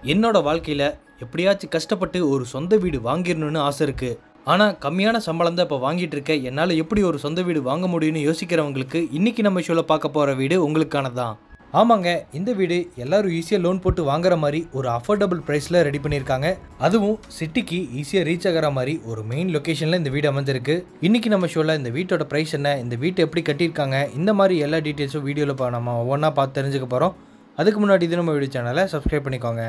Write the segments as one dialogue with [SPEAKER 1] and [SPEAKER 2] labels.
[SPEAKER 1] என்னோட வாழ்க்கையில் எப்படியாச்சும் கஷ்டப்பட்டு ஒரு சொந்த வீடு வாங்கிடணும்னு ஆசை இருக்குது ஆனால் கம்மியான சம்பளம் தான் இப்போ வாங்கிட்டு இருக்கேன் என்னால் எப்படி ஒரு சொந்த வீடு வாங்க முடியும்னு யோசிக்கிறவங்களுக்கு இன்றைக்கி நம்ம ஷோவில் பார்க்க போகிற வீடு உங்களுக்கானது தான் ஆமாங்க இந்த வீடு எல்லாரும் ஈஸியாக லோன் போட்டு வாங்குற மாதிரி ஒரு அஃபோர்டபுள் ப்ரைஸில் ரெடி பண்ணியிருக்காங்க அதுவும் சிட்டிக்கு ஈஸியாக ரீச் ஆகிற மாதிரி ஒரு மெயின் லொக்கேஷனில் இந்த வீடு அமைஞ்சிருக்கு இன்றைக்கி நம்ம ஷோவில் இந்த வீட்டோட ப்ரைஸ் என்ன இந்த வீட்டை எப்படி கட்டியிருக்காங்க இந்த மாதிரி எல்லா டீட்டெயில்ஸும் வீடியோவில் இப்போ நம்ம ஒவ்வொன்றா பார்த்து தெரிஞ்சுக்க போகிறோம் அதுக்கு முன்னாடி இது நம்ம வீடியோ சேனலை சப்ஸ்கிரைப் பண்ணிக்கோங்க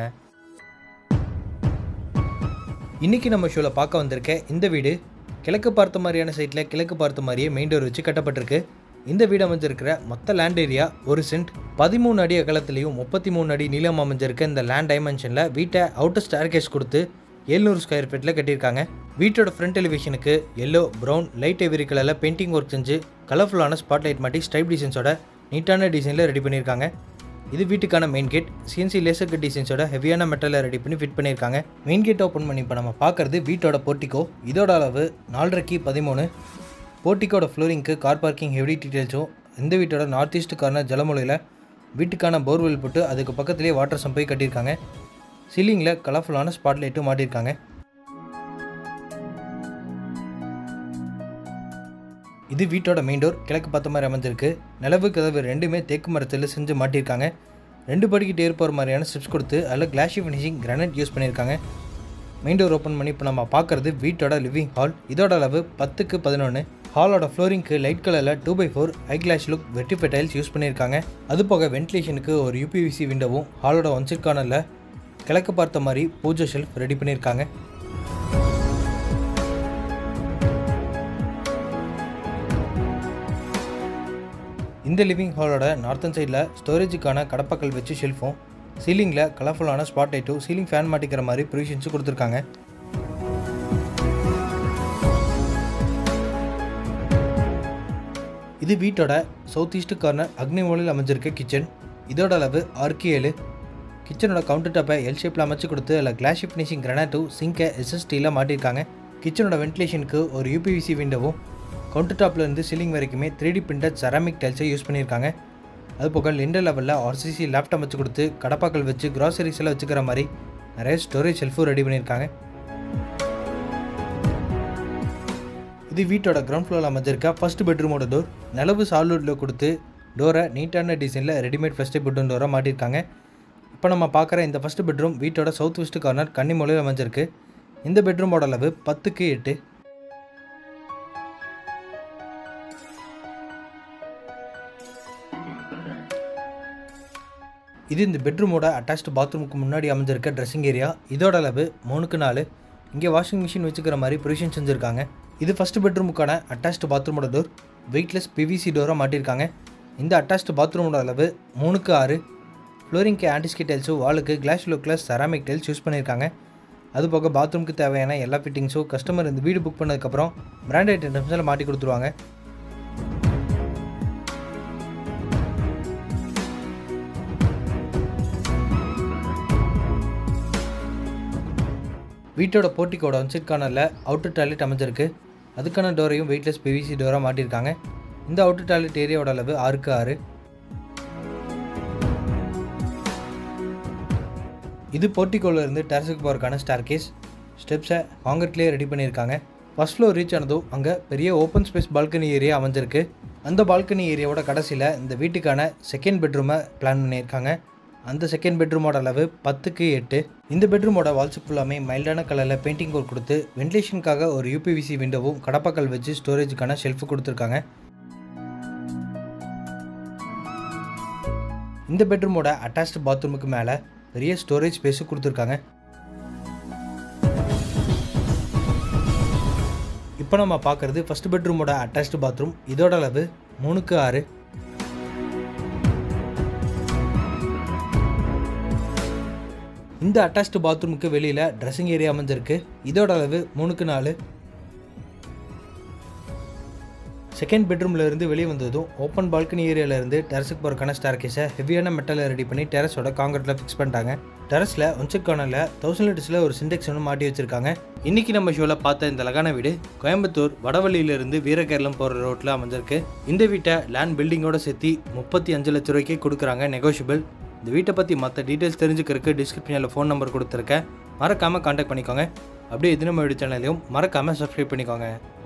[SPEAKER 1] இன்றைக்கி நம்ம ஷோவில் பார்க்க வந்திருக்க இந்த வீடு கிழக்கு பார்த்த மாதிரியான சைட்டில் கிழக்கு பார்த்த மாதிரியே மெயின் டோர் வச்சு கட்டப்பட்டிருக்கு இந்த வீடு அமைஞ்சிருக்கிற மொத்த லேண்ட் ஏரியா ஒரு சென்ட் பதிமூணு அடி அகலத்துலேயும் முப்பத்தி மூணு அடி நீளம் அமைஞ்சிருக்க இந்த லேண்ட் டைமென்ஷனில் வீட்டை அவுட்டர் ஸ்டார்கேஸ் கொடுத்து எழுநூறு ஸ்கொயர் ஃபீட்டில் கட்டியிருக்காங்க வீட்டோட ஃப்ரண்ட் எலிவேஷனுக்கு எல்லோ ப்ரௌன் லைட் எவரி கலரில் பெயிண்டிங் ஒர்க் செஞ்சு கலர்ஃபுல்லான ஸ்பாட் லைட் மாட்டி ஸ்டைப் டிசைன்ஸோட நீட்டான டிசைனில் ரெடி பண்ணியிருக்காங்க இது வீட்டுக்கான main gate CNC laser cut டிசைன்ஸோட ஹெவியான மெட்டலில் ரெடி பண்ணி ஃபிட் பண்ணியிருக்காங்க மெயின் கேட் ஓப்பன் பண்ணி இப்போ நம்ம பார்க்குறது வீட்டோட போர்ட்டிகோ இதோட அளவு நாலரைக்கு பதிமூணு போர்ட்டிக்கோட ஃப்ளோரிங்க்கு கார் பார்க்கிங் ஹெவி டீட்டெயில்ஸும் இந்த வீட்டோட நார்த் ஈஸ்ட் கார்னர் ஜலமொழியில் வீட்டுக்கான போர்வெல் போட்டு அதுக்கு பக்கத்துலேயே வாட்டர் சம்பை கட்டியிருக்காங்க சீலிங்கில் கலர்ஃபுல்லான ஸ்பாட் லைட்டும் மாட்டியிருக்காங்க இது வீட்டோட மெயின் டோர் கிழக்கு பார்த்த மாதிரி அமைஞ்சிருக்கு நிலவு கதவு ரெண்டுமே தேக்கு மரத்தில் செஞ்சு மாட்டியிருக்காங்க ரெண்டு படிக்கிட்டு ஏறி போகிற மாதிரியான ஸ்டெப்ஸ் கொடுத்து அதில் கிளாஷி ஃபினிஷிங் கிரானைட் யூஸ் பண்ணியிருக்காங்க மெயின் டோர் ஓப்பன் பண்ணி இப்போ நம்ம பார்க்குறது வீட்டோட லிவிங் ஹால் இதோட அளவு பத்துக்கு பதினொன்று ஹாலோட ஃப்ளோரிங்க்கு லைட் கலரில் டூ பை ஃபோர் ஐ glass look vitrified tiles use பண்ணியிருக்காங்க அது போக வென்டிலேஷனுக்கு ஒரு யூபிவிசி விண்டோவும் ஹாலோட ஒன் சைட் கார்னரில் கிழக்கு பார்த்த மாதிரி பூஜை ஷெல்ஃப் ரெடி பண்ணியிருக்காங்க இந்த லிவிங் ஹாலோட நார்த்தன் சைடில் ஸ்டோரேஜுக்கான கடப்பக்கல் வச்சு ஷெல்ஃபும் சீலிங்கில் கலர்ஃபுல்லான ஸ்பாட் லைட்டும் சீலிங் ஃபேன் மாட்டிக்கிற மாதிரி ப்ரொவிஷன்ஸும் கொடுத்துருக்காங்க இது வீட்டோட சவுத் ஈஸ்ட் கார்னர் அக்னி மூலையில் அமைஞ்சிருக்க கிச்சன் இதோட அளவு ஆறுக்கு ஏழு கிச்சனோட கவுண்டர் டாப்பை எல் ஷேப்பில் அமைச்சு கொடுத்து அதில் கிளாஷி ஃபினிஷிங் கிரானைட்டும் சிங்கை எஸ்எஸ்டியில் மாட்டியிருக்காங்க கிச்சனோட வென்டிலேஷனுக்கு ஒரு யூபிவிசி விண்டோவும் கவுண்டர் டாப்ல இருந்து சீலிங் வரைக்குமே த்ரீ டி பிரிண்டட் செராமிக் டைல்ஸை யூஸ் பண்ணியிருக்காங்க அது போக லிண்டர் லெவலில் ஆர்சிசி லேப்டாப் வச்சு கொடுத்து கடப்பாக்கள் வச்சு கிராசரிஸ் எல்லாம் வச்சுக்கிற மாதிரி நிறைய ஸ்டோரேஜ் ஷெல்ஃபும் ரெடி பண்ணியிருக்காங்க இது வீட்டோட கிரவுண்ட் ஃப்ளோரில் அமைஞ்சிருக்க ஃபர்ஸ்ட் பெட்ரூமோட டோர் நிலவு சால்வுட்டில் கொடுத்து டோரை நீட்டான டிசைனில் ரெடிமேட் ஃபஸ்ட்டு பெட்ரூம் டோரை மாட்டியிருக்காங்க இப்போ நம்ம பார்க்குற இந்த ஃபஸ்ட்டு பெட்ரூம் வீட்டோட சவுத் வெஸ்ட் கார்னர் கன்னிமூலையில் அமைஞ்சிருக்கு இந்த பெட்ரூமோட அளவு பத்துக்கு எட்டு இது இந்த பெட்ரூமோட அட்டாச்டு பாத்ரூமுக்கு முன்னாடி அமைஞ்சிருக்க ட்ரெஸ்ஸிங் ஏரியா இதோட அளவு மூணுக்கு நாலு இங்கே வாஷிங் மிஷின் வச்சுக்கிற மாதிரி ப்ரொவிஷன் செஞ்சுருக்காங்க இது ஃபஸ்ட்டு பெட்ரூமுக்கான அட்டாச்டு பாத்ரூமோட டோர் வெயிட்லெஸ் பிவிசி டோராக மாட்டியிருக்காங்க இந்த அட்டாச்டு பாத்ரூமோட அளவு மூணுக்கு ஆறு ஃப்ளோரிங்க்கு ஆன்டிஸ்கி டைல்ஸும் வாலுக்கு கிளாஸ் லுக்கில் செராமிக் டைல்ஸ் யூஸ் பண்ணியிருக்காங்க அது போக பாத்ரூமுக்கு தேவையான எல்லா ஃபிட்டிங்ஸும் கஸ்டமர் இந்த வீடு புக் பண்ணதுக்கப்புறம் பிராண்டட் ஐட்டம்ஸில் மாட்டி கொடுத்துருவாங்க வீட்டோட போர்ட்டிக்கோட ஒன்சைட் கார்னரில் அவுட்டர் டாய்லெட் அமைஞ்சிருக்கு அதுக்கான டோரையும் வெயிட்லெஸ் பிவிசி டோராக மாட்டியிருக்காங்க இந்த அவுட்டர் டாய்லெட் ஏரியாவோட அளவு ஆறுக்கு ஆறு இது போர்ட்டிக்கோல இருந்து டெரஸுக்கு போகிறக்கான ஸ்டார் கேஸ் ஸ்டெப்ஸை காங்கிரட்லேயே ரெடி பண்ணியிருக்காங்க ஃபஸ்ட் ஃப்ளோர் ரீச் ஆனதும் அங்கே பெரிய ஓப்பன் ஸ்பேஸ் பால்கனி ஏரியா அமைஞ்சிருக்கு அந்த பால்கனி ஏரியாவோட கடைசியில் இந்த வீட்டுக்கான செகண்ட் பெட்ரூமை பிளான் பண்ணியிருக்காங்க அந்த செகண்ட் பெட்ரூமோட அளவு பத்துக்கு எட்டு இந்த பெட்ரூமோட வால்ஸ் ஃபுல்லாமே மைல்டான கலரில் பெயிண்டிங் ஒர்க் கொடுத்து வென்டிலேஷனுக்காக ஒரு யூபிவிசி விண்டோவும் கடப்பாக்கல் வச்சு ஸ்டோரேஜுக்கான ஷெல்ஃபு கொடுத்துருக்காங்க இந்த பெட்ரூமோட அட்டாச்டு பாத்ரூமுக்கு மேலே பெரிய ஸ்டோரேஜ் ஸ்பேஸும் கொடுத்துருக்காங்க இப்போ நம்ம பார்க்குறது ஃபஸ்ட் பெட்ரூமோட அட்டாச்டு பாத்ரூம் இதோட அளவு மூணுக்கு ஆறு இந்த அட்டாச்டு பாத்ரூமுக்கு வெளியில் ட்ரெஸ்ஸிங் ஏரியா அமைஞ்சிருக்கு இதோட அளவு மூணுக்கு நாலு செகண்ட் பெட்ரூமில் இருந்து வெளியே வந்ததும் ஓப்பன் பால்கனி ஏரியாவிலேருந்து டெரஸுக்கு போகிறக்கான ஸ்டார் கேஸை ஹெவியான மெட்டலில் ரெடி பண்ணி டெரஸோட காங்கிரீட்டில் ஃபிக்ஸ் பண்ணிட்டாங்க டெரஸில் ஒன்செக் கார்னரில் தௌசண்ட் லிட்டர்ஸில் ஒரு சிண்டெக்ஸ் ஒன்று மாட்டி வச்சிருக்காங்க இன்றைக்கி நம்ம ஷோவில் பார்த்த இந்த அழகான வீடு கோயம்புத்தூர் வடவள்ளியிலிருந்து வீரகேரளம் போகிற ரோட்டில் அமைஞ்சிருக்கு இந்த வீட்டை லேண்ட் பில்டிங்கோட சேர்த்து முப்பத்தி அஞ்சு லட்ச ரூபாய்க்கு கொடுக்குறாங்க நெகோஷியபிள் இந்த வீட்டை பற்றி மற்ற டீட்டெயில்ஸ் தெரிஞ்சுக்கிறதுக்கு டிஸ்கிரிப்ஷனில் ஃபோன் நம்பர் கொடுத்துருக்கேன் மறக்காமல் காண்டாக்ட் பண்ணிக்கோங்க அப்படியே இது நம்ம வீடியோ சேனலையும் மறக்காமல் சப்ஸ்கிரைப் பண்ணிக்கோங்க